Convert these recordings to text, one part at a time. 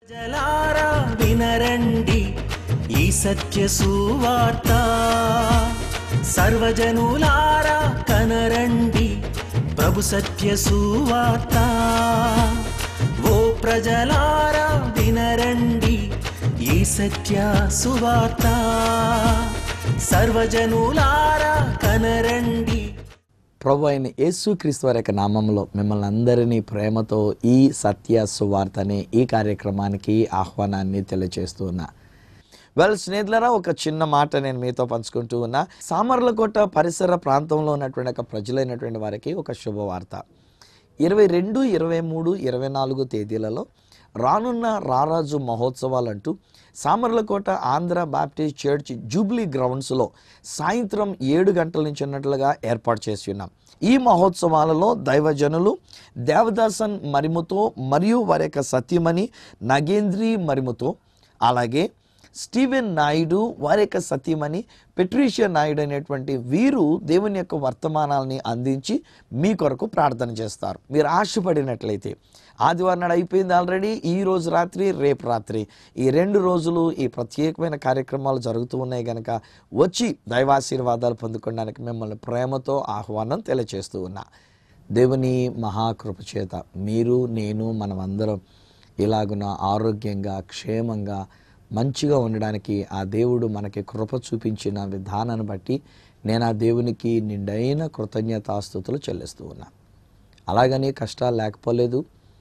జలారా వినరండి ఈ సత్య సువార్త సర్వజనులారా కనరండి ప్రభు సత్య సువార్త ఓ ప్రజలారా వినరండి ఈ సత్య సువార్త సర్వజనులారా కనరండి ప్రభు అయిన యేసుక్రీస్తు వారి యొక్క నామంలో మిమ్మల్ని అందరినీ ప్రేమతో ఈ సత్య సువార్త అనే ఈ కార్యక్రమానికి ఆహ్వానాన్ని తెలియజేస్తూ ఉన్నా వెల్ స్నేహితులరా ఒక చిన్న మాట నేను మీతో పంచుకుంటూ ఉన్నా సామర్లకోట పరిసర ప్రాంతంలో ఉన్నటువంటి ఒక ప్రజలైనటువంటి వారికి ఒక శుభవార్త ఇరవై రెండు ఇరవై మూడు ఇరవై నాలుగు తేదీలలో రానున్న రారాజు మహోత్సవాలు అంటూ Samarlakota Andhra baptist church jubilee గ్రౌండ్స్లో సాయంత్రం ఏడు గంటల నుంచి ఉన్నట్లుగా ఏర్పాటు చేసి ఉన్నాం ఈ మహోత్సవాలలో దైవజనులు దేవదాసన్ మరిముతో మరియు వారి యొక్క సత్యమణి నగేంద్రి మరిముతో అలాగే స్టీవెన్ నాయుడు వారి యొక్క సతీమణి పెట్రీషియా నాయుడు అనేటువంటి వీరు దేవుని యొక్క వర్తమానాలని అందించి మీ కొరకు ప్రార్థన చేస్తారు మీరు ఆశపడినట్లయితే ఆదివారం నాడు అయిపోయింది ఆల్రెడీ ఈ రోజు రాత్రి రేపు రాత్రి ఈ రెండు రోజులు ఈ ప్రత్యేకమైన కార్యక్రమాలు జరుగుతూ ఉన్నాయి కనుక వచ్చి దైవాశీర్వాదాలు పొందుకోవడానికి మిమ్మల్ని ప్రేమతో ఆహ్వానం తెలియచేస్తూ ఉన్నా దేవుని మహాకృప చేత మీరు నేను మనమందరం ఇలాగున ఆరోగ్యంగా క్షేమంగా మంచిగా ఉండడానికి ఆ దేవుడు మనకి కృప చూపించిన విధానాన్ని బట్టి నేను ఆ దేవునికి నిండైన కృతజ్ఞతాస్థుతులు చెల్లిస్తూ ఉన్నా అలాగని కష్టాలు లేకపోలేదు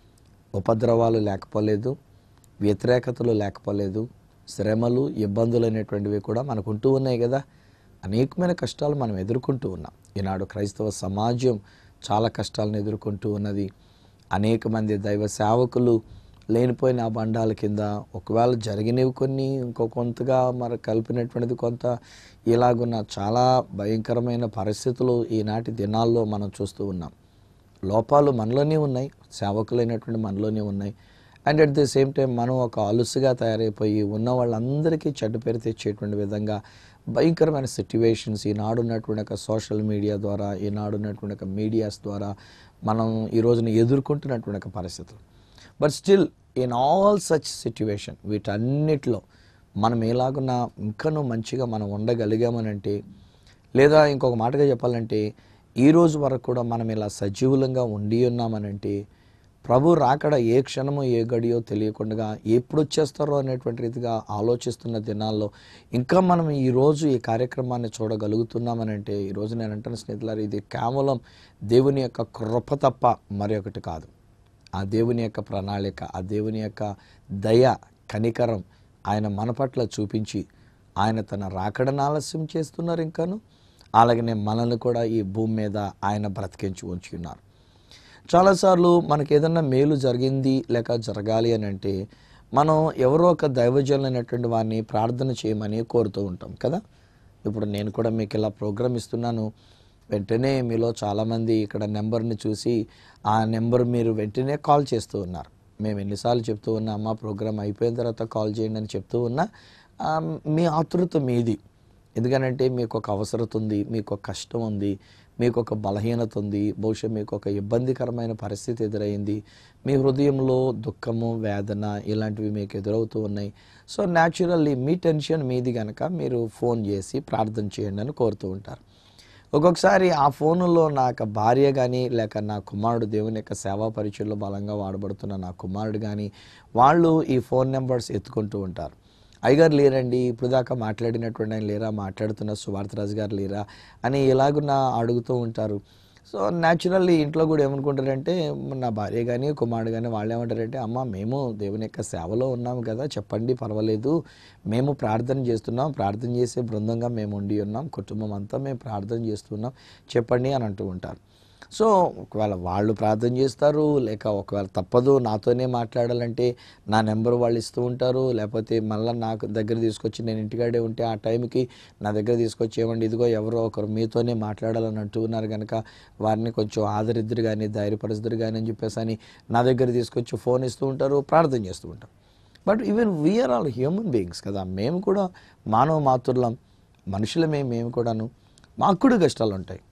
ఉపద్రవాలు లేకపోలేదు వ్యతిరేకతలు లేకపోలేదు శ్రమలు ఇబ్బందులు అనేటువంటివి కూడా మనకు ఉంటూ ఉన్నాయి కదా అనేకమైన కష్టాలు మనం ఎదుర్కొంటూ ఉన్నాం ఈనాడు క్రైస్తవ సమాజం చాలా కష్టాలను ఎదుర్కొంటూ ఉన్నది అనేక మంది దైవ సేవకులు లేనిపోయిన ఆ బండాల కింద ఒకవేళ జరిగినవి కొన్ని ఇంకో కొంతగా మరి కలిపినటువంటిది కొంత ఇలాగున్న చాలా భయంకరమైన పరిస్థితులు ఈనాటి దినాల్లో మనం చూస్తూ ఉన్నాం లోపాలు మనలోనే ఉన్నాయి సేవకులైనటువంటి మనలోనే ఉన్నాయి and at the same time మనం ఒక అలుసుగా తయారైపోయి ఉన్న వాళ్ళందరికీ చెడ్డ పేరు తెచ్చేటువంటి విధంగా భయంకరమైన సిట్యువేషన్స్ ఈనాడు ఉన్నటువంటి ఒక సోషల్ మీడియా ద్వారా ఈనాడు ఉన్నటువంటి ఒక మీడియాస్ ద్వారా మనం ఈ రోజున ఎదుర్కొంటున్నటువంటి ఒక పరిస్థితులు but still in all such situation వీటన్నిటిలో మనం ఎలాగున్నా ఇంకనూ మంచిగా మనం ఉండగలిగామనంటే లేదా ఇంకొక మాటగా చెప్పాలంటే ఈ రోజు వరకు కూడా మనం ఇలా సజీవులంగా ఉండి ఉన్నామనంటే ప్రభు రాకడ ఏ క్షణమో ఏ గడియో తెలియకుండా ఎప్పుడు వచ్చేస్తారో అనేటువంటి రీతిగా ఆలోచిస్తున్న దినాల్లో ఇంకా మనం ఈ రోజు ఈ కార్యక్రమాన్ని చూడగలుగుతున్నామనంటే ఈరోజు నేను అంటున్న స్నేహితులారు ఇది కేవలం దేవుని యొక్క కృప తప్ప మరి ఒకటి కాదు ఆ దేవుని యొక్క ప్రణాళిక ఆ దేవుని యొక్క దయ కనికరం ఆయన మన పట్ల చూపించి ఆయన తన రాకడను ఆలస్యం చేస్తున్నారు ఇంకాను అలాగనే మనల్ని కూడా ఈ భూమి మీద ఆయన బ్రతికించి ఉంచుకున్నారు చాలాసార్లు మనకి ఏదన్నా మేలు జరిగింది లేక జరగాలి అని అంటే మనం ఎవరో ఒక దైవజనులైనటువంటి వారిని ప్రార్థన చేయమని కోరుతూ ఉంటాం కదా ఇప్పుడు నేను కూడా మీకు ఇలా ప్రోగ్రామ్ ఇస్తున్నాను వెంటనే మీలో చాలామంది ఇక్కడ నెంబర్ని చూసి ఆ నెంబర్ మీరు వెంటనే కాల్ చేస్తూ ఉన్నారు మేము ఎన్నిసార్లు చెప్తూ ఉన్నా మా ప్రోగ్రామ్ అయిపోయిన తర్వాత కాల్ చేయండి అని చెప్తూ ఉన్నా ఆ, మీ ఆతృత మీది ఎందుకనంటే మీకు ఒక అవసరత ఉంది మీకు ఒక కష్టం ఉంది మీకు ఒక బలహీనత ఉంది బహుశా మీకు ఒక ఇబ్బందికరమైన పరిస్థితి ఎదురైంది మీ హృదయంలో దుఃఖము వేదన ఇలాంటివి మీకు ఎదురవుతూ ఉన్నాయి సో న్యాచురల్లీ మీ టెన్షన్ మీది కనుక మీరు ఫోన్ చేసి ప్రార్థన చేయండి అని కోరుతూ ఉంటారు ఒక్కొక్కసారి ఆ ఫోనులో నా యొక్క భార్య కానీ లేక నా కుమారుడు దేవుని యొక్క సేవా పరిచయంలో బలంగా వాడబడుతున్న నా కుమారుడు కానీ వాళ్ళు ఈ ఫోన్ నెంబర్స్ ఎత్తుకుంటూ ఉంటారు అయ్యగారు లేరండి ఇప్పుడు దాకా మాట్లాడినటువంటి ఆయన లేరా మాట్లాడుతున్న సువార్తరాజు గారు లేరా అని ఇలాగున్న అడుగుతూ ఉంటారు సో న్యాచురల్లీ ఇంట్లో కూడా ఏమనుకుంటారంటే నా భార్య కానీ కుమారుడు కానీ వాళ్ళు ఏమంటారంటే అమ్మ మేము దేవుని యొక్క సేవలో ఉన్నాము కదా చెప్పండి పర్వాలేదు మేము ప్రార్థన చేస్తున్నాం ప్రార్థన చేసే బృందంగా మేము ఉండి ఉన్నాం కుటుంబం అంతా మేము ప్రార్థన చేస్తున్నాం చెప్పండి అని అంటూ ఉంటారు సో ఒకవేళ వాళ్ళు ప్రార్థన చేస్తారు లేక ఒకవేళ తప్పదు నాతోనే మాట్లాడాలంటే నా నెంబర్ వాళ్ళు ఇస్తూ ఉంటారు లేకపోతే మళ్ళీ నాకు దగ్గర తీసుకొచ్చి నేను ఇంటికాడే ఉంటే ఆ టైంకి నా దగ్గర తీసుకొచ్చి ఏమండి ఇదిగో ఎవరో ఒకరు మీతోనే మాట్లాడాలని అంటూ ఉన్నారు కనుక వారిని కొంచెం ఆదరిద్దరు కానీ ధైర్యపరుస్తురు కానీ అని చెప్పేసి అని నా దగ్గర తీసుకొచ్చి ఫోన్ ఇస్తూ ఉంటారు ప్రార్థన చేస్తూ ఉంటారు but even we are all human beings కదా మేము కూడా మానవ మాతృలం మనుషులమే మేము కూడాను మాకు కూడా కష్టాలు ఉంటాయి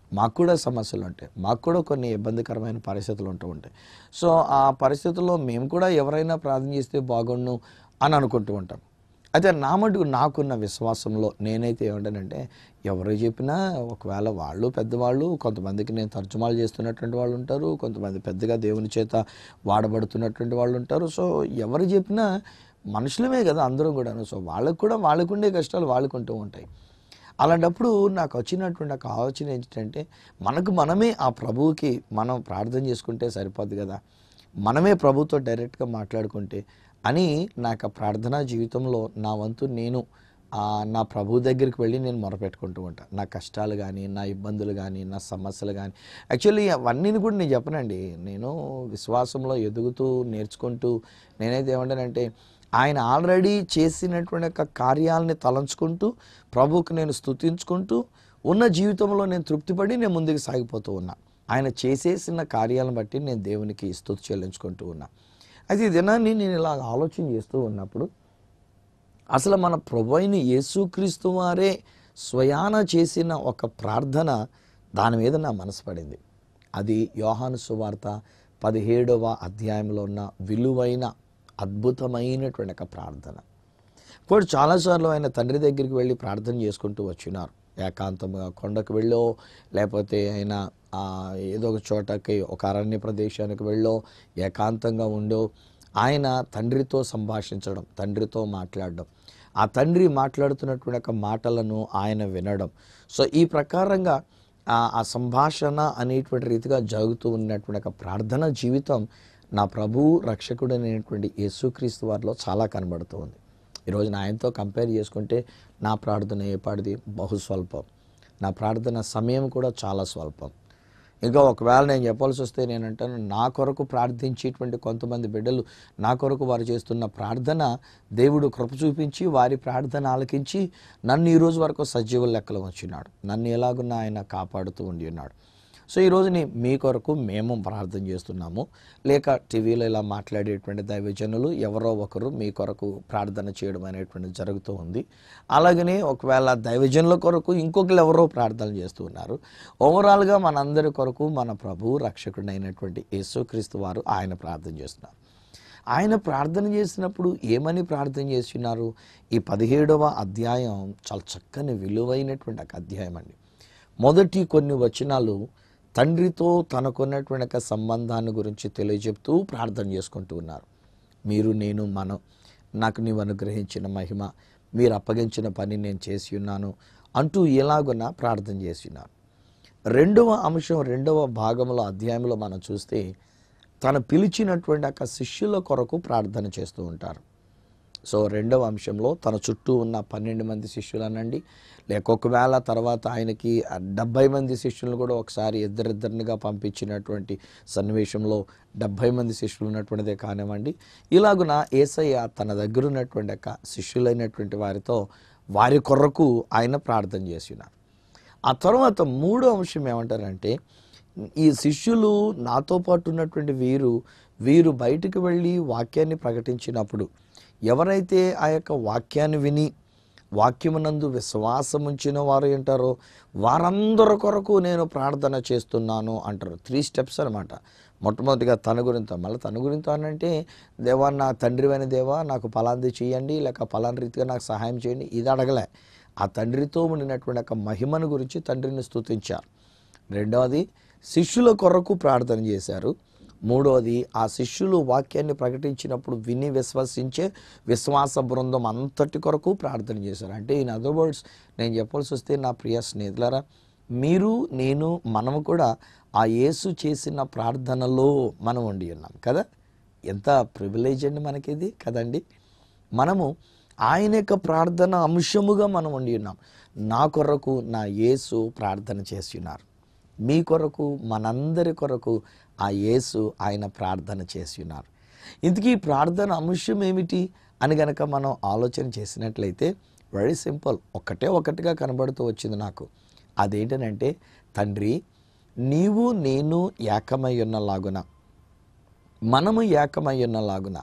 మాకు కూడా సమస్యలు ఉంటాయి మాకు కూడా కొన్ని ఇబ్బందికరమైన పరిస్థితులు ఉంటూ ఉంటాయి సో ఆ పరిస్థితుల్లో మేము కూడా ఎవరైనా ప్రార్థన చేస్తే బాగుండు అని అనుకుంటూ ఉంటాం అయితే నా మటుకు నాకున్న విశ్వాసంలో నేనైతే ఏమంటానంటే ఎవరు చెప్పినా ఒకవేళ వాళ్ళు పెద్దవాళ్ళు కొంతమందికి నేను తర్జుమాలు చేస్తున్నటువంటి వాళ్ళు ఉంటారు కొంతమంది పెద్దగా దేవుని చేత వాడబడుతున్నటువంటి వాళ్ళు ఉంటారు సో ఎవరు చెప్పినా మనుషులమే కదా అందరం కూడాను సో వాళ్ళకు కూడా వాళ్ళకుండే కష్టాలు వాళ్ళకుంటూ ఉంటాయి అలాంటప్పుడు నాకు వచ్చినటువంటి ఒక ఆలోచన ఏంటంటే మనకు మనమే ఆ ప్రభువుకి మనం ప్రార్థన చేసుకుంటే సరిపోద్ది కదా మనమే ప్రభుతో డైరెక్ట్గా మాట్లాడుకుంటే అని నాకు ఆ ప్రార్థనా జీవితంలో నా వంతు నేను ఆ, నా ప్రభు దగ్గరికి వెళ్ళి నేను మొరపెట్టుకుంటూ ఉంటాను నా కష్టాలు కానీ నా ఇబ్బందులు కానీ నా సమస్యలు కానీ యాక్చువల్లీ అవన్నీ కూడా నేను చెప్పనండి నేను విశ్వాసంలో ఎదుగుతూ నేర్చుకుంటూ నేనైతే ఏమంటానంటే ఆయన ఆల్రెడీ చేసినటువంటి యొక్క కార్యాలని తలంచుకుంటూ ప్రభువుకు నేను స్తుతించుకుంటూ ఉన్న జీవితంలో నేను తృప్తిపడి నేను ముందుకు సాగిపోతూ ఉన్నా ఆయన చేసేసిన కార్యాలను బట్టి నేను దేవునికి స్తుతి చెల్లించుకుంటూ ఉన్నా అయితే ఈ దినాన్ని నేను ఇలా ఆలోచన చేస్తూ ఉన్నప్పుడు అసలు మన ప్రభు అయిన యేసుక్రీస్తు వారే స్వయాన చేసిన ఒక ప్రార్థన దాని మీద నా మనసు పడింది అది యోహాను సువార్త పదిహేడవ అధ్యాయంలో ఉన్న విలువైన అద్భుతమైనటువంటి ఒక ప్రార్థన ఇప్పుడు చాలాసార్లు ఆయన తండ్రి దగ్గరికి వెళ్ళి ప్రార్థన చేసుకుంటూ వచ్చినారు ఏకాంతంగా కొండకు వెళ్ళో లేకపోతే ఆయన ఆ, ఏదో ఒక చోటకి ఒక అరణ్య ప్రదేశానికి వెళ్ళో ఏకాంతంగా ఉండో ఆయన తండ్రితో సంభాషించడం తండ్రితో మాట్లాడడం ఆ తండ్రి మాట్లాడుతున్నటువంటి ఒక మాటలను ఆయన వినడం సో ఈ ప్రకారంగా ఆ ఆ సంభాషణ అనేటువంటి రీతిగా జరుగుతూ ఉన్నటువంటి ఒక ప్రార్థన జీవితం నా ప్రభు రక్షకుడు అనేటువంటి యేసుక్రీస్తు వారిలో చాలా కనబడుతూ ఉంది ఈరోజు నా ఆయనతో కంపేర్ చేసుకుంటే నా ప్రార్థన ఏపాటిది బహు స్వల్పం నా ప్రార్థన సమయం కూడా చాలా స్వల్పం ఇంకా ఒకవేళ నేను చెప్పాల్సి వస్తే నేను అంటాను నా కొరకు ప్రార్థించేటువంటి కొంతమంది బిడ్డలు నా కొరకు వారు చేస్తున్న ప్రార్థన దేవుడు కృప చూపించి వారి ప్రార్థన ఆలకించి నన్ను ఈ రోజు వరకు సజీవుల లెక్కలో ఉంచున్నాడు నన్ను ఎలాగున్నా ఆయన కాపాడుతూ ఉండి ఉన్నాడు సో ఈరోజు నీ మీ కొరకు మేము ప్రార్థన చేస్తున్నాము లేక టీవీలో ఇలా మాట్లాడేటువంటి దైవజనులు ఎవరో ఒకరు మీ కొరకు ప్రార్థన చేయడం అనేటువంటిది జరుగుతూ ఉంది అలాగనే ఒకవేళ దైవజనుల కొరకు ఇంకొకరు ఎవరో ప్రార్థన చేస్తూ ఉన్నారు ఓవరాల్గా మనందరి కొరకు మన ప్రభు రక్షకుడైనటువంటి యేసుక్రీస్తు వారు ఆయన ప్రార్థన చేస్తున్నారు ఆయన ప్రార్థన చేసినప్పుడు ఏమని ప్రార్థన చేస్తున్నారు ఈ పదిహేడవ అధ్యాయం చాలా చక్కని విలువైనటువంటి ఒక అధ్యాయం అండి మొదటి కొన్ని వచనాలు తండ్రితో తనకున్నటువంటి ఒక సంబంధాన్ని గురించి తెలియజెప్తూ ప్రార్థన చేసుకుంటూ ఉన్నారు మీరు నేను మనం నాకు నీవు అనుగ్రహించిన మహిమ మీరు అప్పగించిన పని నేను చేసి ఉన్నాను అంటూ ఎలాగున్నా ప్రార్థన చేసి ఉన్నారు రెండవ అంశం రెండవ భాగంలో అధ్యాయంలో మనం చూస్తే తను పిలిచినటువంటి ఒక శిష్యుల కొరకు ప్రార్థన చేస్తూ ఉంటారు సో రెండవ అంశంలో తన చుట్టూ ఉన్న పన్నెండు మంది శిష్యులు అనండి లేక ఒకవేళ తర్వాత ఆయనకి ఆ డెబ్భై మంది శిష్యులను కూడా ఒకసారి ఇద్దరిద్దరినిగా పంపించినటువంటి సన్నివేశంలో డెబ్భై మంది శిష్యులు ఉన్నటువంటిదే కానివ్వండి ఇలాగున ఏసయ్య తన దగ్గర ఉన్నటువంటి ఒక శిష్యులైనటువంటి వారితో వారి కొరకు ఆయన ప్రార్థన చేసినారు ఆ తర్వాత మూడో అంశం ఏమంటారంటే ఈ శిష్యులు నాతో పాటు ఉన్నటువంటి వీరు వీరు బయటికి వెళ్ళి వాక్యాన్ని ప్రకటించినప్పుడు ఎవరైతే ఆ యొక్క వాక్యాన్ని విని వాక్యమునందు విశ్వాసం ఉంచిన వారు ఏంటారో వారందరి కొరకు నేను ప్రార్థన చేస్తున్నాను అంటారు త్రీ స్టెప్స్ అనమాట మొట్టమొదటిగా తన గురింతో మళ్ళీ తన గురింతో అని అంటే దేవా నా తండ్రివైన దేవా నాకు ఫలాంది చేయండి లేక ఫలాని రీతిగా నాకు సహాయం చేయండి ఇది అడగలే ఆ తండ్రితో ఉండినటువంటి ఒక మహిమను గురించి తండ్రిని స్తుతించారు రెండవది శిష్యుల కొరకు ప్రార్థన చేశారు మూడవది ఆ శిష్యులు వాక్యాన్ని ప్రకటించినప్పుడు విని విశ్వసించే విశ్వాస బృందం అంతటి కొరకు ప్రార్థన చేశారు అంటే ఇన్ అదర్ వర్డ్స్ నేను చెప్పాల్సి వస్తే నా ప్రియ స్నేహితులారా మీరు నేను మనము కూడా ఆ యేసు చేసిన ప్రార్థనలో మనం ఉండి ఉన్నాం కదా ఎంత ప్రివిలేజ్ అండి మనకిది కదండి మనము ఆయన యొక్క ప్రార్థన అంశముగా మనం ఉండి ఉన్నాం నా కొరకు నా యేసు ప్రార్థన చేసి ఉన్నారు మీ కొరకు మనందరి కొరకు ఆ యేసు ఆయన ప్రార్థన చేసి ఉన్నారు ఇంతకీ ఈ ప్రార్థన అంశం ఏమిటి అని గనక మనం ఆలోచన చేసినట్లయితే వెరీ సింపుల్ ఒకటే ఒకటిగా కనబడుతూ వచ్చింది నాకు అదేంటనంటే తండ్రి నీవు నేను ఏకమై ఉన్నలాగున మనము ఏకమై ఉన్నలాగున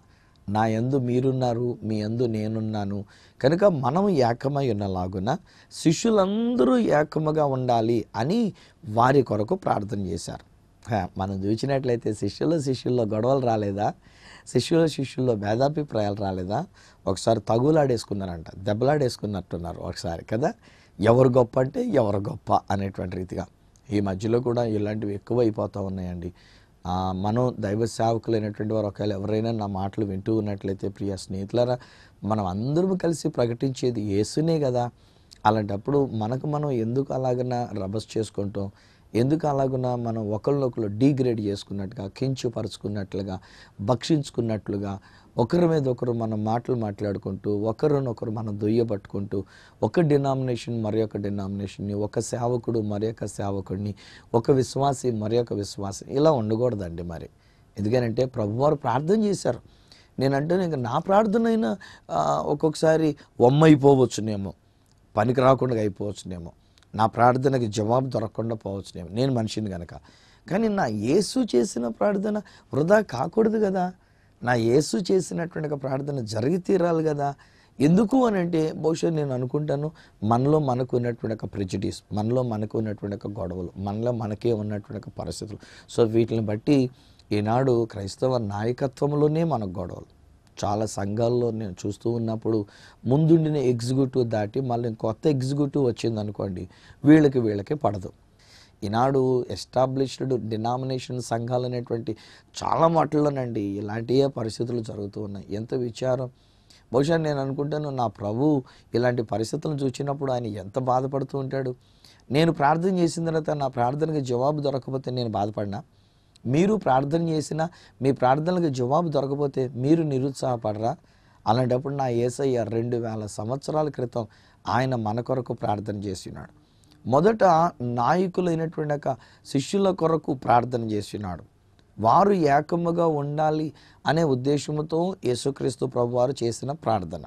నా యందు మీరున్నారు మీ యందు నేనున్నాను కనుక మనం ఏకమై ఉన్నలాగున శిష్యులందరూ ఏకముగా ఉండాలి అని వారి కొరకు ప్రార్థన చేశారు హా, మనం చూసినట్లయితే శిష్యుల శిష్యుల్లో గొడవలు రాలేదా శిష్యుల శిష్యుల్లో భేదాభిప్రాయాలు రాలేదా ఒకసారి తగులాడేసుకున్నారంట దెబ్బలాడేసుకున్నట్టున్నారు ఒకసారి కదా ఎవరు గొప్ప అంటే ఎవరు గొప్ప అనేటువంటి రీతిగా ఈ మధ్యలో కూడా ఇలాంటివి ఎక్కువ అయిపోతూ ఉన్నాయండి ఆ, మనం దైవ సేవకులైనటువంటి వారు ఒకవేళ ఎవరైనా నా మాటలు వింటూ ఉన్నట్లయితే ప్రియ స్నేహితులారా మనం అందరం కలిసి ప్రకటించేది యేసునే కదా అలాంటప్పుడు మనకు మనం ఎందుకు అలాగన రబస్ చేసుకుంటాం ఎందుకు అలాగున మనం ఒకరినొకరు డీగ్రేడ్ చేసుకున్నట్టుగా కించుపరుచుకున్నట్లుగా భక్షించుకున్నట్లుగా ఒకరి మీద ఒకరు మనం మాటలు మాట్లాడుకుంటూ ఒకరినొకరు మనం దొయ్యబట్టుకుంటూ ఒక డినామినేషన్ మరి ఒక డినామినేషన్ని ఒక సేవకుడు మరి ఒక సేవకుడిని ఒక విశ్వాసి మరి ఒక విశ్వాసి ఇలా ఉండకూడదండి మరి ఎందుకనంటే ప్రభువారు ప్రార్థన చేశారు నేనంటే ఇంకా నా ప్రార్థన అయినా ఆ, ఒక్కొక్కసారి వమ్మైపోవచ్చునేమో పనికి రాకుండా అయిపోవచ్చునేమో నా ప్రార్థనకి జవాబు దొరకకుండా పోవచ్చునేమో నేను మనిషిని కనుక కానీ నా యేసు చేసిన ప్రార్థన వృధా కాకూడదు కదా నా యేసు చేసినటువంటి ఒక ప్రార్థన జరిగి తీరాలి కదా ఎందుకు అని అంటే బహుశా నేను అనుకుంటాను మనలో మనకు ఉన్నటువంటి ఒక ప్రెజిడీస్ మనలో మనకు ఉన్నటువంటి ఒక గొడవలు మనలో మనకే ఉన్నటువంటి ఒక పరిస్థితులు సో వీటిని బట్టి ఈనాడు క్రైస్తవ నాయకత్వంలోనే మనకు గొడవలు చాలా సంఘాల్లో నేను చూస్తూ ఉన్నప్పుడు ముందుండిన ఎగ్జిక్యూటివ్ దాటి మళ్ళీ కొత్త ఎగ్జిక్యూటివ్ వచ్చింది అనుకోండి వీళ్ళకి వీళ్ళకి పడదు ఈనాడు ఎస్టాబ్లిష్డ్ డినామినేషన్ సంఘాలు అనేటువంటి చాలా మాటల్లోనండి ఇలాంటివే పరిస్థితులు జరుగుతూ ఉన్నాయి ఎంత విచారం బహుశా నేను అనుకుంటాను నా ప్రభు ఇలాంటి పరిస్థితులను చూసినప్పుడు ఆయన ఎంత బాధపడుతూ ఉంటాడు నేను ప్రార్థన చేసిన తర్వాత నా ప్రార్థనకి జవాబు దొరకకపోతే నేను బాధపడినా మీరు ప్రార్థన చేసినా మీ ప్రార్థనలకు జవాబు దొరకపోతే మీరు నిరుత్సాహపడరా అలాంటప్పుడు నా ఏసయ్య రెండు వేల సంవత్సరాల క్రితం ఆయన మన కొరకు ప్రార్థన చేసినాడు మొదట నాయకులైనటువంటి ఒక శిష్యుల కొరకు ప్రార్థన చేసినాడు వారు ఏకముగా ఉండాలి అనే ఉద్దేశంతో యేసుక్రీస్తు ప్రభువారు చేసిన ప్రార్థన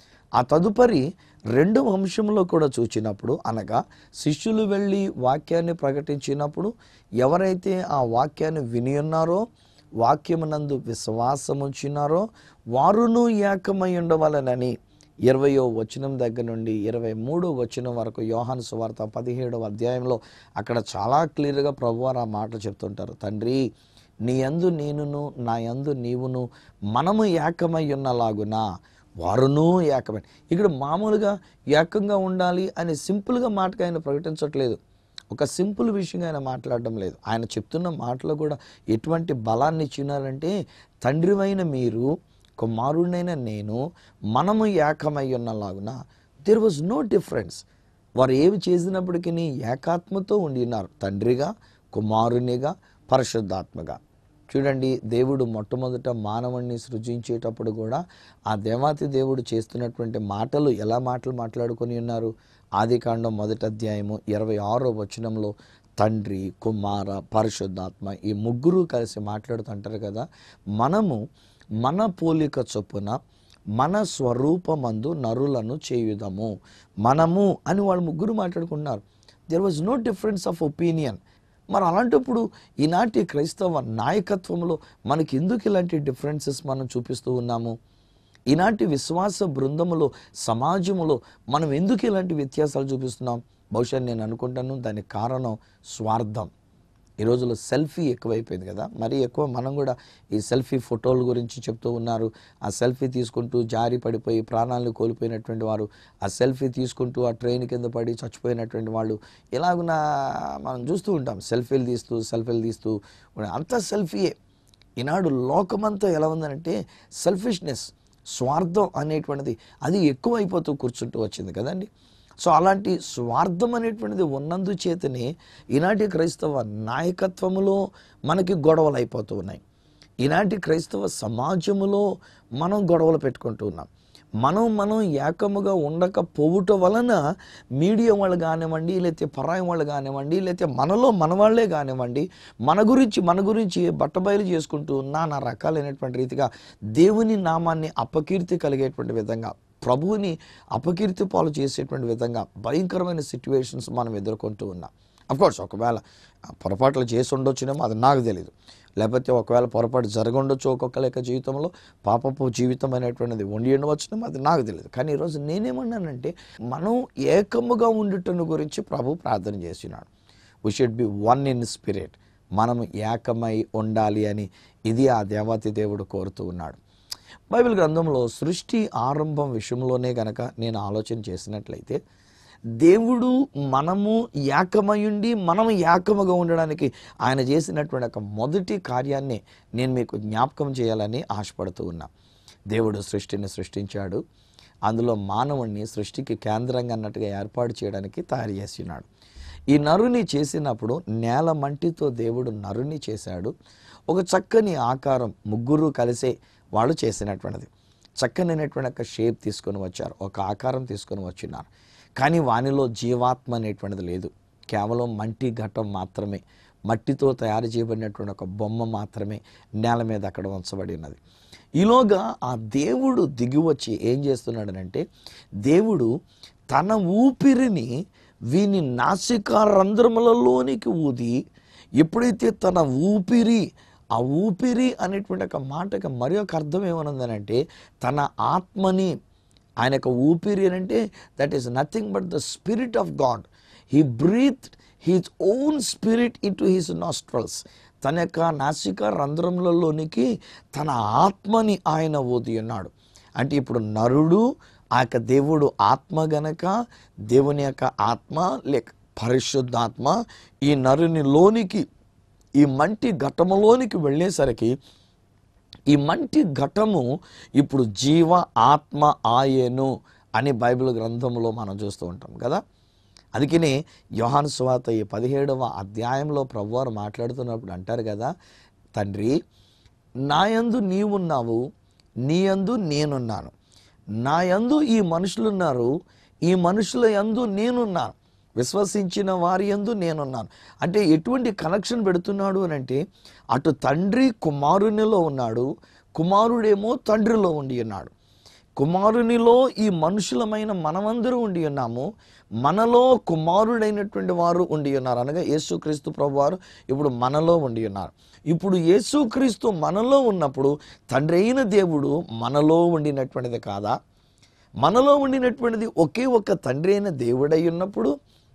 ఆ తదుపరి రెండవ అంశంలో కూడా చూచినప్పుడు అనగా శిష్యులు వెళ్ళి వాక్యాన్ని ప్రకటించినప్పుడు ఎవరైతే ఆ వాక్యాన్ని విని ఉన్నారో వాక్యమునందు విశ్వాసం ఉంచినారో వారును ఏకమై ఉండవలనని ఇరవయో వచనం దగ్గర నుండి ఇరవై మూడో వచనం వరకు యోహాను సువార్త పదిహేడవ అధ్యాయంలో అక్కడ చాలా క్లియర్గా ప్రభువారు ఆ మాటలు చెప్తుంటారు తండ్రి నీ యందు నేనును నా యందు నీవును మనము ఏకమై ఉన్నలాగున వారును ఏకమై ఇక్కడ మామూలుగా ఏకంగా ఉండాలి అని సింపుల్గా మాటగా ఆయన ప్రకటించట్లేదు ఒక సింపుల్ విషయంగా ఆయన మాట్లాడడం లేదు ఆయన చెప్తున్న మాటలో కూడా ఎటువంటి బలాన్ని ఇచ్చినారంటే తండ్రివైన మీరు కుమారుడైన నేను మనము ఏకమై ఉన్నలాగున దేర్ వాజ్ నో డిఫరెన్స్ వారు ఏవి చేసినప్పటికీ ఏకాత్మతో ఉండి ఉన్నారు తండ్రిగా కుమారునిగా పరిశుద్ధాత్మగా చూడండి దేవుడు మొట్టమొదట మానవుణ్ణి సృజించేటప్పుడు కూడా ఆ దేవాతి దేవుడు చేస్తున్నటువంటి మాటలు ఎలా మాటలు మాట్లాడుకొని ఉన్నారు ఆదికాండం మొదటి అధ్యాయము ఇరవై ఆరో వచనంలో తండ్రి కుమార పరిశుద్ధాత్మ ఈ ముగ్గురు కలిసి మాట్లాడుతుంటారు కదా మనము మన పోలిక చొప్పున మన స్వరూపమందు నరులను చేయుదము మనము అని వాళ్ళు ముగ్గురు మాట్లాడుకున్నారు there was no difference of opinion మరి అలాంటప్పుడు ఈనాటి క్రైస్తవ నాయకత్వంలో మనకి ఎందుకు ఇలాంటి డిఫరెన్సెస్ మనం చూపిస్తూ ఉన్నాము ఈనాటి విశ్వాస బృందములో సమాజములో మనం ఎందుకు ఇలాంటి వ్యత్యాసాలు చూపిస్తున్నాం బహుశా నేను అనుకుంటాను దానికి కారణం స్వార్థం ఈ రోజుల్లో సెల్ఫీ ఎక్కువైపోయింది కదా మరి ఎక్కువ మనం కూడా ఈ సెల్ఫీ ఫోటోల గురించి చెప్తూ ఉన్నారు ఆ సెల్ఫీ తీసుకుంటూ జారి పడిపోయి ప్రాణాలను కోల్పోయినటువంటి వారు ఆ సెల్ఫీ తీసుకుంటూ ఆ ట్రైన్ కింద పడి చచ్చిపోయినటువంటి వాళ్ళు ఇలాగున మనం చూస్తూ ఉంటాం సెల్ఫీలు తీస్తూ సెల్ఫీలు తీస్తూ అంతా సెల్ఫీయే ఈనాడు లోకమంతా ఎలా ఉందంటే సెల్ఫిష్నెస్ స్వార్థం అనేటువంటిది అది ఎక్కువైపోతూ కూర్చుంటూ వచ్చింది కదండి సో అలాంటి స్వార్థం అనేటువంటిది ఉన్నందు చేతనే ఈనాటి క్రైస్తవ నాయకత్వములో మనకి గొడవలు అయిపోతూ ఉన్నాయి ఈనాటి క్రైస్తవ సమాజములో మనం గొడవలు పెట్టుకుంటూ ఉన్నాం మనం మనం ఏకముగా ఉండకపోవుట వలన మీడియా వాళ్ళు కానివ్వండి లేకపోతే పరాయి వాళ్ళు కానివ్వండి లేకపోతే మనలో మన వాళ్ళే కానివ్వండి మన గురించి మన గురించి బట్టబయలు చేసుకుంటూ నానా రకాలైనటువంటి రీతిగా దేవుని నామాన్ని అపకీర్తి కలిగేటువంటి విధంగా ప్రభువుని అపకీర్తి పాలు చేసేటువంటి విధంగా భయంకరమైన సిట్యువేషన్స్ మనం ఎదుర్కొంటూ ఉన్నాం కోర్స్ ఒకవేళ పొరపాట్లు చేసి ఉండొచ్చునేమో అది నాకు తెలియదు లేకపోతే ఒకవేళ పొరపాటు జరగండొచ్చు ఒక్కొక్క యొక్క జీవితంలో పాపపు జీవితం అనేటువంటిది వండి ఉండవచ్చునేమో అది నాకు తెలియదు కానీ ఈరోజు నేనేమన్నానంటే మనం ఏకముగా ఉండుటను గురించి ప్రభు ప్రార్థన చేసినాడు we should be one in spirit మనం ఏకమై ఉండాలి అని ఇది ఆ దేవాతి దేవుడు కోరుతూ ఉన్నాడు బైబిల్ గ్రంథంలో సృష్టి ఆరంభం విషయంలోనే గనక నేను ఆలోచన చేసినట్లయితే దేవుడు మనము ఏకమయుండి మనం ఏకముగా ఉండడానికి ఆయన చేసినటువంటి ఒక మొదటి కార్యాన్ని నేను మీకు జ్ఞాపకం చేయాలని ఆశపడుతూ ఉన్నా దేవుడు సృష్టిని సృష్టించాడు అందులో మానవుణ్ణి సృష్టికి కేంద్రంగా అన్నట్టుగా ఏర్పాటు చేయడానికి తయారు చేసినాడు ఈ నరుని చేసినప్పుడు నేల మంటితో దేవుడు నరుని చేశాడు ఒక చక్కని ఆకారం ముగ్గురు కలిసే వాళ్ళు చేసినటువంటిది చక్కనైనటువంటి ఒక షేప్ తీసుకొని వచ్చారు ఒక ఆకారం తీసుకొని వచ్చినారు కానీ వానిలో జీవాత్మ అనేటువంటిది లేదు కేవలం మంటి ఘటం మాత్రమే మట్టితో తయారు చేయబడినటువంటి ఒక బొమ్మ మాత్రమే నేల మీద అక్కడ ఉంచబడి ఉన్నది ఈలోగా ఆ దేవుడు దిగి వచ్చి ఏం చేస్తున్నాడనంటే దేవుడు తన ఊపిరిని వీని నాసికా రంధ్రములలోనికి ఊది ఎప్పుడైతే తన ఊపిరి ఆ ఊపిరి అనేటువంటి ఒక మాటకి మరి ఒక అర్థం ఏమనుందనంటే తన ఆత్మని ఆయన యొక్క ఊపిరి అని అంటే that is nothing but the spirit of God he breath his own spirit into his nostrils తన యొక్క నాసిక రంధ్రములలోనికి తన ఆత్మని ఆయన ఊది ఉన్నాడు అంటే ఇప్పుడు నరుడు ఆ యొక్క దేవుడు ఆత్మ గనక దేవుని యొక్క ఆత్మ లేక పరిశుద్ధాత్మ ఈ నరుని లోనికి ఈ మంటి ఘటములోనికి వెళ్ళేసరికి ఈ మంటి ఘటము ఇప్పుడు జీవ ఆత్మ ఆయను అని బైబిల్ గ్రంథంలో మనం చూస్తూ ఉంటాం కదా అందుకనే యోహాను స్వాత ఈ పదిహేడవ అధ్యాయంలో ప్రభువారు మాట్లాడుతున్నప్పుడు అంటారు కదా తండ్రి నాయందు నీవున్నావు నీయందు నేనున్నాను నా యందు ఈ మనుషులున్నారు ఈ మనుషుల యందు నేనున్నాను విశ్వసించిన వారి యందు నేనున్నాను అంటే ఎటువంటి కనెక్షన్ పెడుతున్నాడు అని అంటే అటు తండ్రి కుమారునిలో ఉన్నాడు కుమారుడేమో తండ్రిలో ఉండి ఉన్నాడు కుమారునిలో ఈ మనుషులమైన మనమందరూ ఉండి ఉన్నాము మనలో కుమారుడైనటువంటి వారు ఉండి ఉన్నారు అనగా యేసుక్రీస్తు ప్రభు వారు ఇప్పుడు మనలో ఉండి ఉన్నారు ఇప్పుడు యేసుక్రీస్తు మనలో ఉన్నప్పుడు తండ్రి అయిన దేవుడు మనలో ఉండినటువంటిది కాదా మనలో ఉండినటువంటిది ఒకే ఒక్క తండ్రి అయిన దేవుడై ఉన్నప్పుడు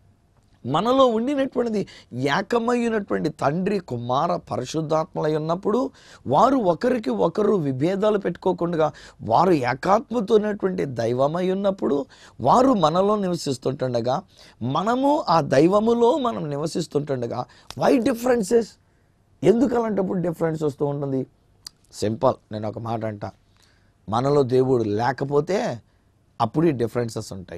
మనలో ఉండినటువంటిది ఏకమైనటువంటి తండ్రి కుమార పరిశుద్ధాత్మలై ఉన్నప్పుడు వారు ఒకరికి ఒకరు విభేదాలు పెట్టుకోకుండా వారు ఏకాత్మతో ఉన్నటువంటి దైవమై ఉన్నప్పుడు వారు మనలో నివసిస్తుంటుండగా మనము ఆ దైవములో మనం నివసిస్తుంటుండగా వై డిఫరెన్సెస్ ఎందుకు అలాంటప్పుడు డిఫరెన్స్ వస్తూ ఉంటుంది సింపుల్ నేను ఒక మాట అంట మనలో దేవుడు లేకపోతే అప్పుడు ఈ డిఫరెన్సెస్ ఉంటాయి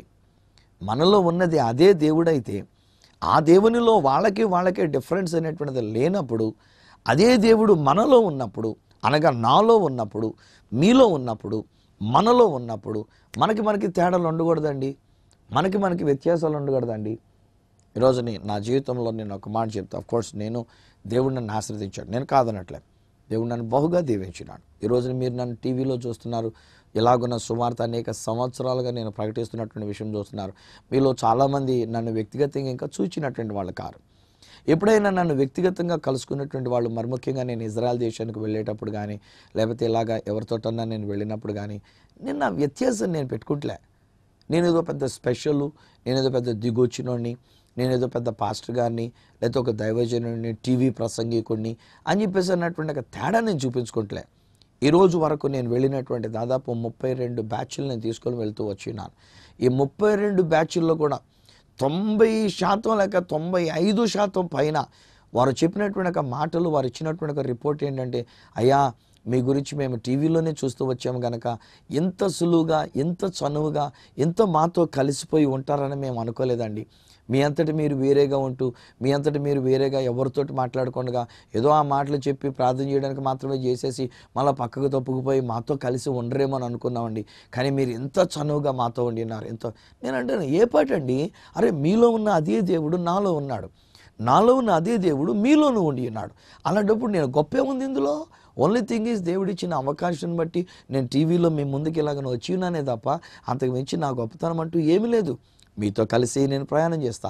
మనలో ఉన్నది అదే దేవుడైతే ఆ దేవునిలో వాళ్ళకి వాళ్ళకే డిఫరెన్స్ అనేటువంటిది లేనప్పుడు అదే దేవుడు మనలో ఉన్నప్పుడు అనగా నాలో ఉన్నప్పుడు మీలో ఉన్నప్పుడు మనలో ఉన్నప్పుడు మనకి మనకి తేడాలు ఉండకూడదండి మనకి మనకి వ్యత్యాసాలు ఉండకూడదండి ఈరోజు నీ నా జీవితంలో నేను ఒక మాట చెప్తా కోర్స్ నేను దేవుడు నన్ను ఆశ్రదించాడు నేను కాదనట్లే దేవుడు నన్ను బహుగా దీవించినాడు ఈరోజు మీరు నన్ను టీవీలో చూస్తున్నారు ఇలాగున్న సుమార్త అనేక సంవత్సరాలుగా నేను ప్రకటిస్తున్నటువంటి విషయం చూస్తున్నారు మీలో చాలామంది నన్ను వ్యక్తిగతంగా ఇంకా చూచినటువంటి వాళ్ళు కారు ఎప్పుడైనా నన్ను వ్యక్తిగతంగా కలుసుకున్నటువంటి వాళ్ళు మరి ముఖ్యంగా నేను ఇజ్రాయెల్ దేశానికి వెళ్ళేటప్పుడు కానీ లేకపోతే ఇలాగా ఎవరితోటన్నా నేను వెళ్ళినప్పుడు కానీ నేను నా వ్యత్యాసం నేను పెట్టుకుంటలే నేనేదో పెద్ద స్పెషల్ నేనేదో పెద్ద దిగొచ్చినోడిని నేనేదో పెద్ద పాస్టర్ గారిని లేకపోతే ఒక దైవజనుడిని టీవీ ప్రసంగికుడిని అని చెప్పేసి అన్నటువంటి ఒక తేడా నేను చూపించుకుంటలే ఈ రోజు వరకు నేను వెళ్ళినటువంటి దాదాపు ముప్పై రెండు బ్యాచ్లు నేను తీసుకొని వెళ్తూ వచ్చినాను ఈ ముప్పై రెండు బ్యాచ్ల్లో కూడా తొంభై శాతం లేక తొంభై ఐదు శాతం పైన వారు చెప్పినటువంటి ఒక మాటలు వారు ఇచ్చినటువంటి ఒక రిపోర్ట్ ఏంటంటే అయ్యా మీ గురించి మేము టీవీలోనే చూస్తూ వచ్చాము కనుక ఎంత సులువుగా ఎంత చనువుగా ఎంత మాతో కలిసిపోయి ఉంటారని మేము అనుకోలేదండి మీ అంతటి మీరు వేరేగా ఉంటూ మీ అంతటి మీరు వేరేగా ఎవరితోటి మాట్లాడకుండా ఏదో ఆ మాటలు చెప్పి ప్రార్థన చేయడానికి మాత్రమే చేసేసి మళ్ళీ పక్కకు తప్పుకుపోయి మాతో కలిసి ఉండరేమో అని అనుకున్నామండి కానీ మీరు ఎంత చనువుగా మాతో ఉండినారు ఎంతో నేను అంటాను ఏ పాట అండి అరే మీలో ఉన్న అదే దేవుడు నాలో ఉన్నాడు నాలో ఉన్న అదే దేవుడు మీలోనూ ఉండి ఉన్నాడు అలాంటప్పుడు నేను గొప్పే ఉంది ఇందులో ఓన్లీ థింగ్ ఈజ్ దేవుడు ఇచ్చిన అవకాశం బట్టి నేను టీవీలో మీ ముందుకు ఇలాగ వచ్చి ఉన్నానే తప్ప అంతకు మించి నా గొప్పతనం అంటూ ఏమీ లేదు మీతో కలిసి నేను ప్రయాణం చేస్తా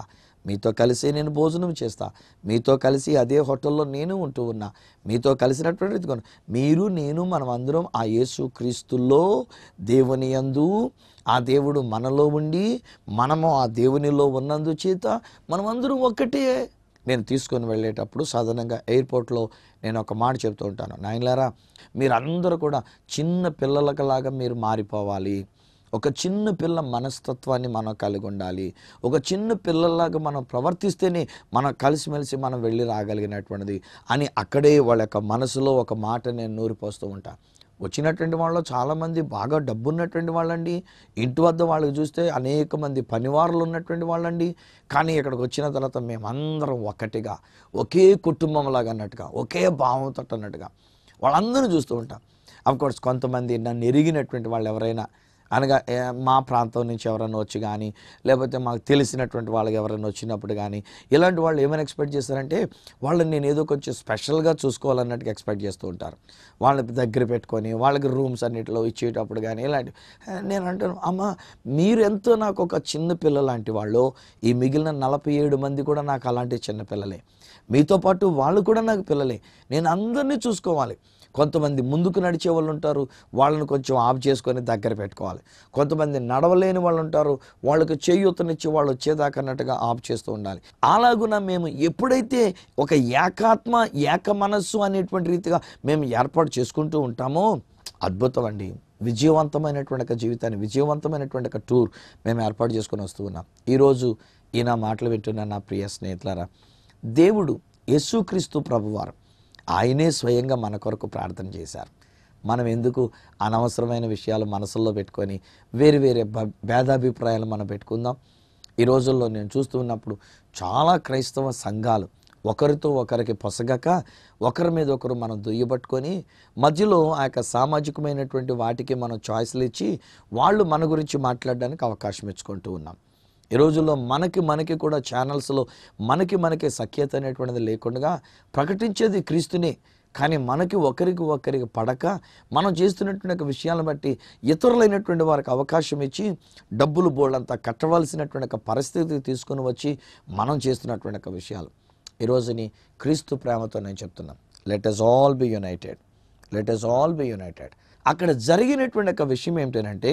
మీతో కలిసి నేను భోజనం చేస్తా మీతో కలిసి అదే హోటల్లో నేను ఉంటూ ఉన్నా మీతో కలిసినటువంటి రీతిగా ఉన్నా. మీరు నేను మనం అందరం ఆ యేసు క్రీస్తుల్లో దేవుని యందు ఆ దేవుడు మనలో ఉండి మనము ఆ దేవునిలో ఉన్నందు చేత మనమందరం ఒక్కటే నేను తీసుకొని వెళ్ళేటప్పుడు సాధారణంగా ఎయిర్పోర్ట్లో నేను ఒక మాట చెప్తూ ఉంటాను నాయనలారా మీరందరూ కూడా చిన్న పిల్లలకలాగా మీరు మారిపోవాలి ఒక చిన్న పిల్ల మనస్తత్వాన్ని మనం కలిగి ఉండాలి ఒక చిన్న పిల్లల్లాగా మనం ప్రవర్తిస్తేనే మనం కలిసిమెలిసి మనం వెళ్ళి రాగలిగినటువంటిది అని అక్కడే వాళ్ళ యొక్క మనసులో ఒక మాట నేను నూరిపోస్తూ ఉంటాను వచ్చినటువంటి వాళ్ళు చాలామంది బాగా డబ్బు ఉన్నటువంటి వాళ్ళండి ఇంటి వద్ద వాళ్ళకి చూస్తే అనేక మంది పనివారులు ఉన్నటువంటి వాళ్ళండి కానీ ఇక్కడికి వచ్చిన తర్వాత మేమందరం ఒకటిగా ఒకే కుటుంబంలాగా అన్నట్టుగా ఒకే భావంతో అన్నట్టుగా వాళ్ళందరూ చూస్తూ ఉంటాం కోర్స్ కొంతమంది నన్ను ఎరిగినటువంటి వాళ్ళు ఎవరైనా అనగా ఏ, మా ప్రాంతం నుంచి ఎవరైనా వచ్చి కానీ లేకపోతే మాకు తెలిసినటువంటి వాళ్ళకి ఎవరైనా వచ్చినప్పుడు కానీ ఇలాంటి వాళ్ళు ఏమైనా ఎక్స్పెక్ట్ చేస్తారంటే వాళ్ళని నేను ఏదో కొంచెం స్పెషల్గా చూసుకోవాలన్నట్టుగా ఎక్స్పెక్ట్ చేస్తూ ఉంటారు వాళ్ళని దగ్గర పెట్టుకొని వాళ్ళకి రూమ్స్ అన్నిటిలో ఇచ్చేటప్పుడు కానీ ఇలాంటి నేను అంటాను అమ్మ మీరు ఎంతో నాకు ఒక చిన్న పిల్ల లాంటి వాళ్ళు ఈ మిగిలిన నలభై ఏడు మంది కూడా నాకు అలాంటి చిన్న పిల్లలే మీతో పాటు వాళ్ళు కూడా నాకు పిల్లలే నేను అందరినీ చూసుకోవాలి కొంతమంది ముందుకు నడిచే వాళ్ళు ఉంటారు వాళ్ళని కొంచెం ఆఫ్ చేసుకొని దగ్గర పెట్టుకోవాలి కొంతమంది నడవలేని వాళ్ళు ఉంటారు వాళ్ళకి చేయూతనిచ్చి వాళ్ళు వచ్చేదాకా అన్నట్టుగా ఆఫ్ చేస్తూ ఉండాలి అలాగున మేము ఎప్పుడైతే ఒక ఏకాత్మ ఏక మనస్సు అనేటువంటి రీతిగా మేము ఏర్పాటు చేసుకుంటూ ఉంటామో అద్భుతం అండి విజయవంతమైనటువంటి ఒక జీవితాన్ని విజయవంతమైనటువంటి ఒక టూర్ మేము ఏర్పాటు చేసుకొని వస్తూ ఉన్నాం ఈరోజు ఈ నా మాటలు వింటున్న నా ప్రియ స్నేహితులారా దేవుడు యేసుక్రీస్తు ప్రభువారు ఆయనే స్వయంగా మన కొరకు ప్రార్థన చేశారు మనం ఎందుకు అనవసరమైన విషయాలు మనసుల్లో పెట్టుకొని వేరు వేరే భ- భేదాభిప్రాయాలు మనం పెట్టుకుందాం ఈ రోజుల్లో నేను చూస్తూ ఉన్నప్పుడు చాలా క్రైస్తవ సంఘాలు ఒకరితో ఒకరికి పొసగక ఒకరి మీద ఒకరు మనం దుయ్యబట్టుకొని మధ్యలో ఆ యొక్క సామాజికమైనటువంటి వాటికి మనం చాయిస్లు ఇచ్చి వాళ్ళు మన గురించి మాట్లాడడానికి అవకాశం ఇచ్చుకుంటూ ఉన్నాం ఈ రోజుల్లో మనకి మనకి కూడా ఛానల్స్లో మనకి మనకి సఖ్యత అనేటువంటిది లేకుండా ప్రకటించేది క్రీస్తునే కానీ మనకి ఒకరికి ఒకరికి పడక మనం చేస్తున్నటువంటి ఒక విషయాలను బట్టి ఇతరులైనటువంటి వారికి అవకాశం ఇచ్చి డబ్బులు బోర్డంతా కట్టవలసినటువంటి ఒక పరిస్థితి తీసుకుని వచ్చి మనం చేస్తున్నటువంటి ఒక విషయాలు ఈరోజుని క్రీస్తు ప్రేమతో నేను చెప్తున్నాను let us all be united let us all be united అక్కడ జరిగినటువంటి ఒక విషయం ఏమిటంటే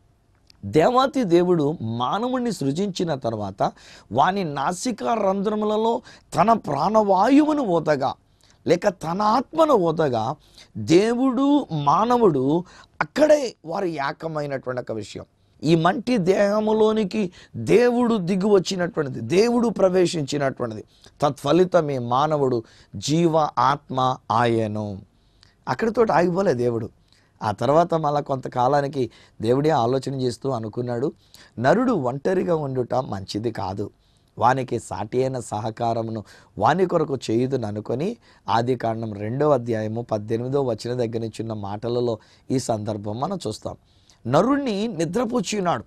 దేవాతి దేవుడు మానవుణ్ణి సృజించిన తర్వాత వాని నాసికా రంధ్రములలో తన ప్రాణవాయువును ఓతగా లేక తన ఆత్మను ఓతగా దేవుడు మానవుడు అక్కడే వారి ఏకమైనటువంటి ఒక విషయం ఈ మంటి దేహములోనికి దేవుడు దిగి వచ్చినటువంటిది దేవుడు ప్రవేశించినటువంటిది తత్ఫలితమే మానవుడు జీవ ఆత్మ ఆయను అక్కడితో ఆగిపోలే దేవుడు ఆ తర్వాత మళ్ళా కొంతకాలానికి దేవుడే ఆలోచన చేస్తూ అనుకున్నాడు నరుడు ఒంటరిగా ఉండుట మంచిది కాదు వానికి సాటి అయిన సహకారమును వాని కొరకు చేయుదును అనుకొని ఆది కాండం రెండో అధ్యాయము పద్దెనిమిదో వచ్చిన దగ్గర నుంచి ఉన్న మాటలలో ఈ సందర్భం మనం చూస్తాం నరుణ్ణి నిద్రపుచ్చినాడు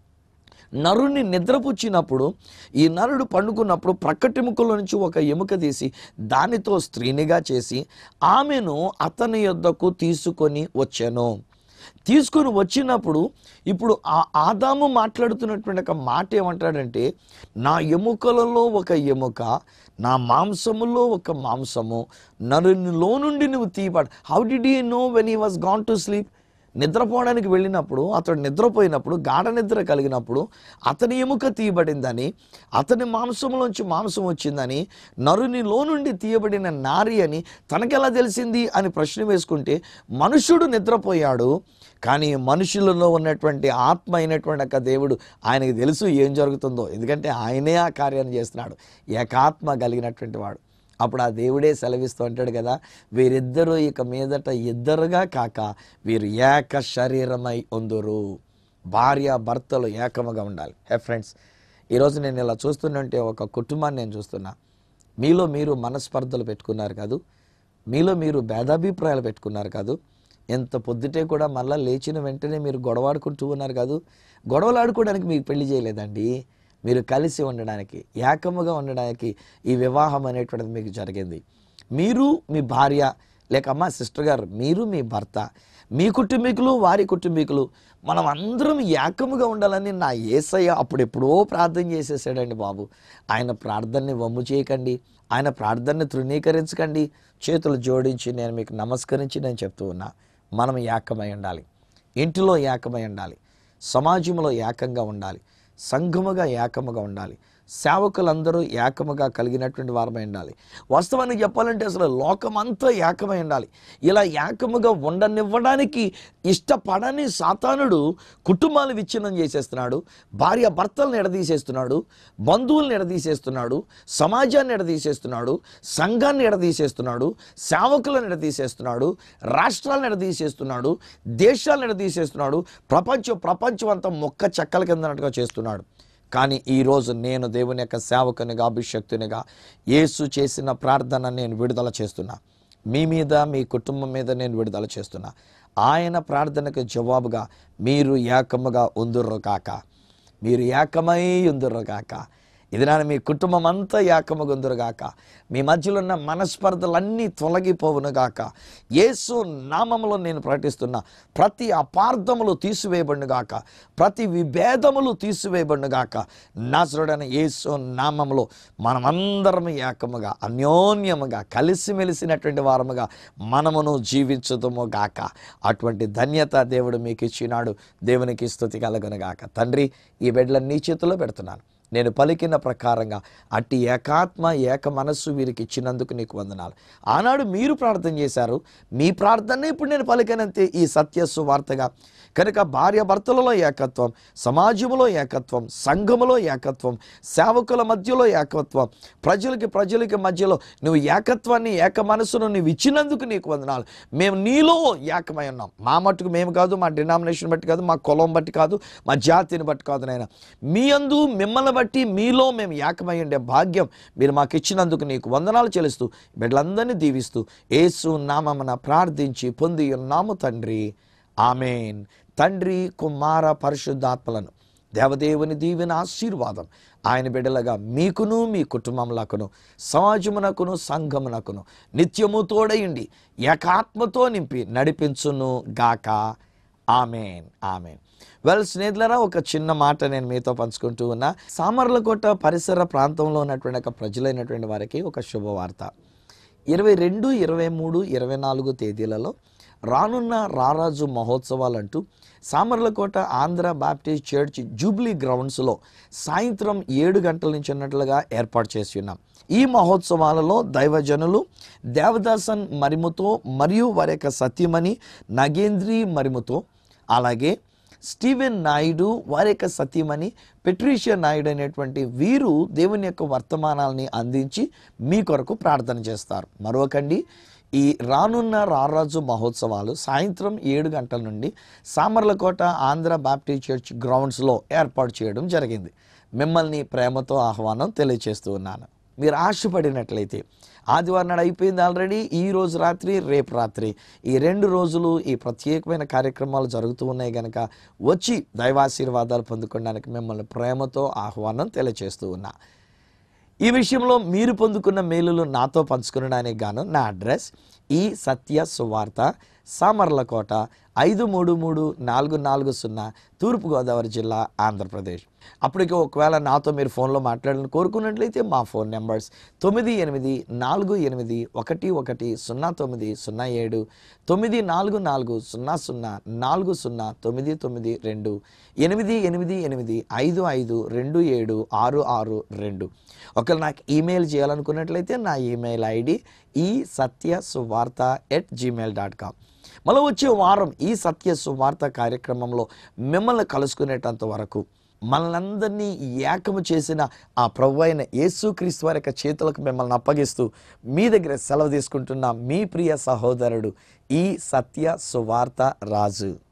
నరుణ్ణి నిద్రపుచ్చినప్పుడు ఈ నరుడు పండుకున్నప్పుడు ప్రక్కటెముకలో నుంచి ఒక ఎముక తీసి దానితో స్త్రీనిగా చేసి ఆమెను అతని యొద్దకు తీసుకొని వచ్చాను తీసుకొని వచ్చినప్పుడు ఇప్పుడు ఆ ఆదాము మాట్లాడుతున్నటువంటి ఒక మాట ఏమంటాడంటే నా ఎముకలలో ఒక ఎముక నా మాంసములో ఒక మాంసము నరునిలో నుండి నువ్వు తీయబడ how did you know when he was gone to sleep నిద్రపోవడానికి వెళ్ళినప్పుడు అతడు నిద్రపోయినప్పుడు గాఢ నిద్ర కలిగినప్పుడు అతని ఎముక తీయబడిందని అతని మాంసంలోంచి మాంసం వచ్చిందని నరునిలో నుండి తీయబడిన నారి అని తనకెలా తెలిసింది అని ప్రశ్న వేసుకుంటే మనుషుడు నిద్రపోయాడు కానీ మనుషులలో ఉన్నటువంటి ఆత్మ అయినటువంటి ఒక దేవుడు ఆయనకి తెలుసు ఏం జరుగుతుందో ఎందుకంటే ఆయనే ఆ కార్యాన్ని చేస్తున్నాడు ఏకాత్మ కలిగినటువంటి వాడు అప్పుడు ఆ దేవుడే సెలవిస్తూ అంటాడు కదా వీరిద్దరూ ఇక మీదట ఇద్దరుగా కాక వీరు ఏక శరీరమై ఉందురు భార్య భర్తలు ఏకముగా ఉండాలి హే ఫ్రెండ్స్ ఈరోజు నేను ఇలా చూస్తుంటే ఒక కుటుంబాన్ని నేను చూస్తున్నా మీలో మీరు మనస్పర్ధలు పెట్టుకున్నారు కాదు మీలో మీరు భేదాభిప్రాయాలు పెట్టుకున్నారు కాదు ఎంత పొద్దుటే కూడా మళ్ళీ లేచిన వెంటనే మీరు గొడవాడుకుంటూ ఉన్నారు కాదు గొడవలు ఆడుకోవడానికి మీకు పెళ్లి చేయలేదండి మీరు కలిసి ఉండడానికి ఏకముగా ఉండడానికి ఈ వివాహం అనేటువంటిది మీకు జరిగింది మీరు మీ భార్య లేక అమ్మ సిస్టర్ గారు మీరు మీ భర్త మీ కుటుంబీకులు వారి కుటుంబీకులు మనం అందరం ఏకముగా ఉండాలని నా ఏసయ్య అప్పుడెప్పుడో ప్రార్థన చేసేసాడండి బాబు ఆయన ప్రార్థనని వమ్ము చేయకండి ఆయన ప్రార్థనని తృణీకరించకండి చేతులు జోడించి నేను మీకు నమస్కరించి నేను చెప్తూ ఉన్నా మనం ఏకమై ఉండాలి ఇంటిలో ఏకమై ఉండాలి సమాజంలో ఏకంగా ఉండాలి సంఘముగా ఏకముగా ఉండాలి సేవకులందరూ ఏకముగా కలిగినటువంటి వారమై ఉండాలి వాస్తవానికి చెప్పాలంటే అసలు లోకమంతా ఏకమై ఉండాలి ఇలా ఏకముగా ఉండనివ్వడానికి ఇష్టపడని సాతానుడు కుటుంబాలు విచ్ఛిన్నం చేసేస్తున్నాడు భార్య భర్తలను ఎడదీసేస్తున్నాడు బంధువులను ఎడదీసేస్తున్నాడు సమాజాన్ని ఎడదీసేస్తున్నాడు సంఘాన్ని ఎడదీసేస్తున్నాడు సేవకులను ఎడదీసేస్తున్నాడు రాష్ట్రాలను ఎడదీసేస్తున్నాడు దేశాలను ఎడదీసేస్తున్నాడు ప్రపంచం ప్రపంచం అంతా మొక్క చెక్కల కిందనట్టుగా చేస్తున్నాడు కానీ ఈరోజు నేను దేవుని యొక్క సేవకునిగా అభిషక్తునిగా యేసు చేసిన ప్రార్థన నేను విడుదల చేస్తున్నా మీ మీద మీ కుటుంబం మీద నేను విడుదల చేస్తున్నా ఆయన ప్రార్థనకు జవాబుగా మీరు ఏకముగా ఉందుర్రు కాక మీరు ఏకమై ఉందుర్రు కాక ఇది నా మీ కుటుంబం అంతా ఏకముగా ఉందురు గాక మీ మధ్యలో ఉన్న మనస్పర్ధలన్నీ తొలగిపోవును గాక యేసు నామములో నేను ప్రకటిస్తున్నా ప్రతి అపార్థములు తీసివేయబడును గాక ప్రతి విభేదములు తీసివేయబడును గాక నాసురుడైన యేసు నామములో మనమందరం ఏకముగా అన్యోన్యముగా కలిసిమెలిసినటువంటి వారముగా మనమును జీవించుదము గాక అటువంటి ధన్యత దేవుడు మీకు ఇచ్చినాడు దేవునికి స్థుతి కలగను గాక తండ్రి ఈ బిడ్డలను నీ చేతిలో పెడుతున్నాను నేను పలికిన ప్రకారంగా అట్టి ఏకాత్మ ఏక మనస్సు వీరికి ఇచ్చినందుకు నీకు వందనాలు ఆనాడు మీరు ప్రార్థన చేశారు మీ ప్రార్థన ఇప్పుడు నేను పలికినంతే ఈ సత్య సువార్తగా కనుక భార్య భర్తలలో ఏకత్వం సమాజంలో ఏకత్వం సంఘములో ఏకత్వం సేవకుల మధ్యలో ఏకత్వం ప్రజలకి ప్రజలకి మధ్యలో నువ్వు ఏకత్వాన్ని ఏక మనసును నువ్వు ఇచ్చినందుకు నీకు వందనాలు మేము నీలో ఏకమై ఉన్నాం మా మట్టుకు మేము కాదు మా డినామినేషన్ బట్టి కాదు మా కులం బట్టి కాదు మా జాతిని బట్టి కాదు నాయన మీ అందు మిమ్మల్ని బట్టి మీలో మేము ఏకమై ఉండే భాగ్యం మీరు మాకు ఇచ్చినందుకు నీకు వందనాలు చెల్లిస్తూ బిడ్డలందరినీ దీవిస్తూ యేసు నామమున ప్రార్థించి పొంది ఉన్నాము తండ్రి ఆమెన్ తండ్రి కుమార పరిశుద్ధాత్మలను దేవదేవుని దీవెన ఆశీర్వాదం ఆయన బిడ్డలుగా మీకును మీ కుటుంబములకును సమాజమునకును సంఘమునకును నిత్యము తోడయుండి ఏకాత్మతో నింపి నడిపించును గాక ఆమెన్ ఆమెన్ వెల్ స్నేహితులరా ఒక చిన్న మాట నేను మీతో పంచుకుంటూ ఉన్నా సామర్లకోట పరిసర ప్రాంతంలో ఉన్నటువంటి ఒక ప్రజలైనటువంటి వారికి ఒక శుభవార్త ఇరవై రెండు ఇరవై మూడు ఇరవై నాలుగు తేదీలలో రానున్న రారాజు మహోత్సవాలు అంటూ Samarlakota Andhra baptist church jubilee గ్రౌండ్స్లో సాయంత్రం ఏడు గంటల నుంచి ఉన్నట్లుగా ఏర్పాటు చేసి ఉన్నాం ఈ మహోత్సవాలలో దైవజనులు దేవదాసన్ మరిముతో మరియు వారి యొక్క సత్యమణి నగేంద్రి మరిముతో అలాగే స్టీవెన్ నాయుడు వారి యొక్క సతీమణి పెట్రీషియా నాయుడు అనేటువంటి వీరు దేవుని యొక్క వర్తమానాలని అందించి మీ కొరకు ప్రార్థన చేస్తారు మరొకండి ఈ రానున్న రారాజు మహోత్సవాలు సాయంత్రం ఏడు గంటల నుండి సామర్లకోట ఆంధ్ర బాప్టిస్ట్ చర్చ్ గ్రౌండ్స్లో ఏర్పాటు చేయడం జరిగింది మిమ్మల్ని ప్రేమతో ఆహ్వానం తెలియచేస్తూ ఉన్నాను మీరు ఆశపడినట్లయితే ఆదివారం నాడు అయిపోయింది ఆల్రెడీ ఈ రోజు రాత్రి రేపు రాత్రి ఈ రెండు రోజులు ఈ ప్రత్యేకమైన కార్యక్రమాలు జరుగుతూ ఉన్నాయి కనుక వచ్చి దైవాశీర్వాదాలు పొందుకోవడానికి మిమ్మల్ని ప్రేమతో ఆహ్వానం తెలియచేస్తూ ఉన్నా ఈ విషయంలో మీరు పొందుకున్న మేలులు నాతో పంచుకునడానికి గాను నా అడ్రస్ ఈ సత్య సువార్త సామర్లకోట ఐదు మూడు మూడు నాలుగు నాలుగు సున్నా తూర్పుగోదావరి జిల్లా ఆంధ్రప్రదేశ్ అప్పటికి ఒకవేళ నాతో మీరు ఫోన్లో మాట్లాడాలని కోరుకున్నట్లయితే మా ఫోన్ నెంబర్స్ తొమ్మిది ఎనిమిది నాలుగు ఎనిమిది ఒకటి ఒకటి సున్నా తొమ్మిది సున్నా ఏడు తొమ్మిది నాలుగు నాలుగు సున్నా సున్నా నాలుగు సున్నా తొమ్మిది తొమ్మిది రెండు ఎనిమిది ఎనిమిది ఎనిమిది ఐదు ఐదు రెండు ఏడు ఆరు ఆరు రెండు ఒకవేళ నాకు ఈమెయిల్ చేయాలనుకున్నట్లయితే నా ఈమెయిల్ ఐడి ఈ సత్య సువార్త ఎట్ జీమెయిల్ డాట్ కామ్ మళ్ళీ వచ్చే వారం ఈ సత్య సువార్త కార్యక్రమంలో మిమ్మల్ని కలుసుకునేటంత వరకు మనలందరినీ ఏకము చేసిన ఆ ప్రభు అయిన యేసుక్రీస్తు వారి యొక్క చేతులకు మిమ్మల్ని అప్పగిస్తూ మీ దగ్గర సెలవు తీసుకుంటున్న మీ ప్రియ సహోదరుడు ఈ సత్య సువార్త రాజు